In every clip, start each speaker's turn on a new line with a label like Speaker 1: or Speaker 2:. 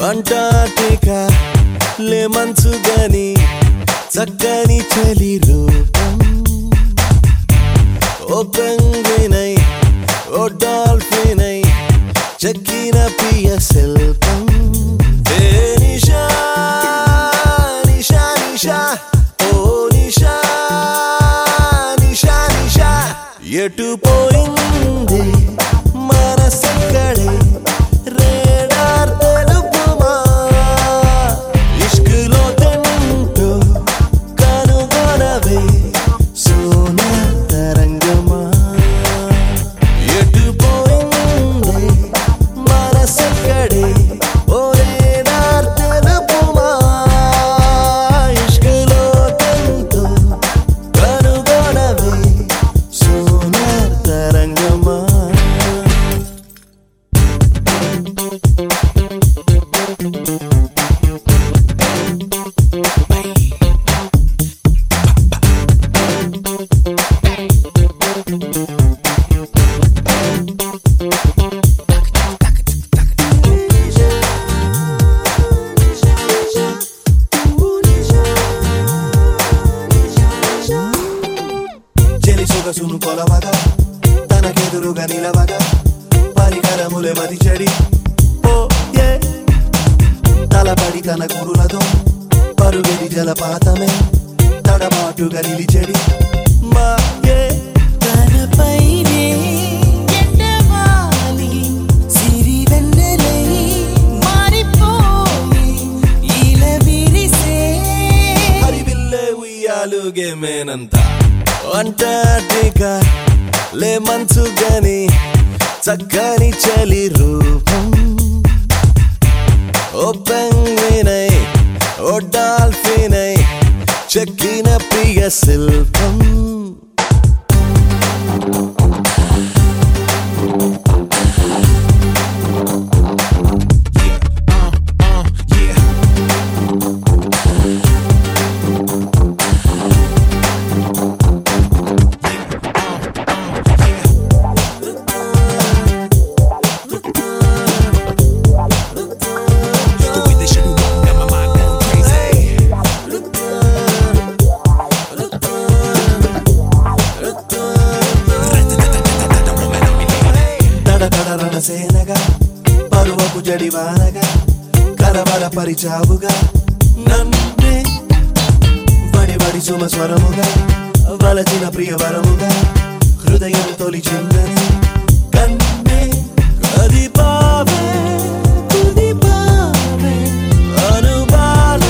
Speaker 1: Antarctica లేమంచు గని చక్కని చలి రూపం ఓ పెంగ్వినై ఓ డాల్ఫినై చెక్కిన ప్రియ శిల్పం ఏ నిషా నిషా నిషా ఓ నిషా నిషా నిషా ఎటు పోయింది మనసెక్కడే రేడార్ తెలుపుమా ఇష్కులో తింటూ కనుగొనవే సోన తరంగమా ఎటు పోయింది మనసెక్కడే ఓ రేడార్ తెలుపుమా ఇష్కులో తింటూ కనుగొనవే సోన తరంగమా చెలి సొగసును కొలవగా తనకెదురుగా నిలవగా పరికరములే మది చెడి ఓ ఏ తలపడి తన కురులతో పరుగెడి జలపాతమే తడబాటుగా నిలిచెడి మా ఏ
Speaker 2: తనపైనే ఎండమాలి సిరివెన్నెలై మారిపోయి ఈల విరిసే
Speaker 1: హరివిల్లే ఉయ్యాలుగే మేనంత అంటార్టికా లే మంచు గని చక్కని చలి రూపం ఓ పెంగ్వినై ఓ డాల్ఫినై చెక్కిన ప్రియ శిల్పం
Speaker 3: The way they shut me up, got my mind going crazy.
Speaker 1: తడ తడ రణసేనగా పరువపు జడివానగా కరవర పరిచావుగా నన్నే బడి బడి సుమ స్వరముగా వలచిన ప్రియవరముగా హృదయం తొలిచిందని కన్నే కదిపావే కుదిపావే అనుబాల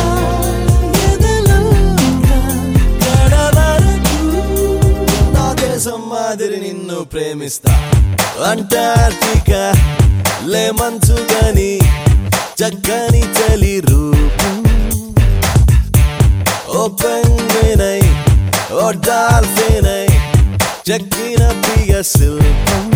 Speaker 1: ఎదలంగా గడవరకు నా దేశం మాదిరి నిన్ను ప్రేమిస్తా అంటార్టికా లే మంచు గని చక్కని చలి రూపం ఓ పెంగ్వినై ఓ డాల్ఫినై చెక్కిన ప్రియ శిల్పం